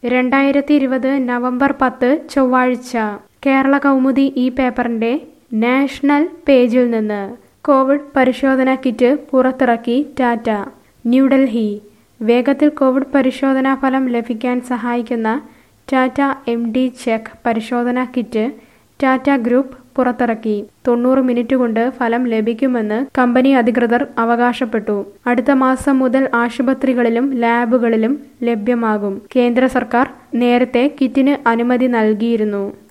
രണ്ടായിരത്തി ഇരുപത് നവംബർ പത്ത് ചൊവ്വാഴ്ച കേരള കൗമുദി ഈ പേപ്പറിന്റെ നാഷണൽ പേജിൽ നിന്ന് കോവിഡ് പരിശോധനാ കിറ്റ് പുറത്തിറക്കി ടാറ്റ ന്യൂഡൽഹി വേഗത്തിൽ കോവിഡ് പരിശോധനാ ഫലം ലഭിക്കാൻ സഹായിക്കുന്ന ടാറ്റ എം ഡി ചെക്ക് പരിശോധനാ കിറ്റ് ടാറ്റ ഗ്രൂപ്പ് പുറത്തിറക്കി തൊണ്ണൂറ് മിനിറ്റ് കൊണ്ട് ഫലം ലഭിക്കുമെന്ന് കമ്പനി അധികൃതർ അവകാശപ്പെട്ടു അടുത്ത മാസം മുതൽ ആശുപത്രികളിലും ലാബുകളിലും ലഭ്യമാകും കേന്ദ്ര സർക്കാർ നേരത്തെ കിറ്റിന് അനുമതി നൽകിയിരുന്നു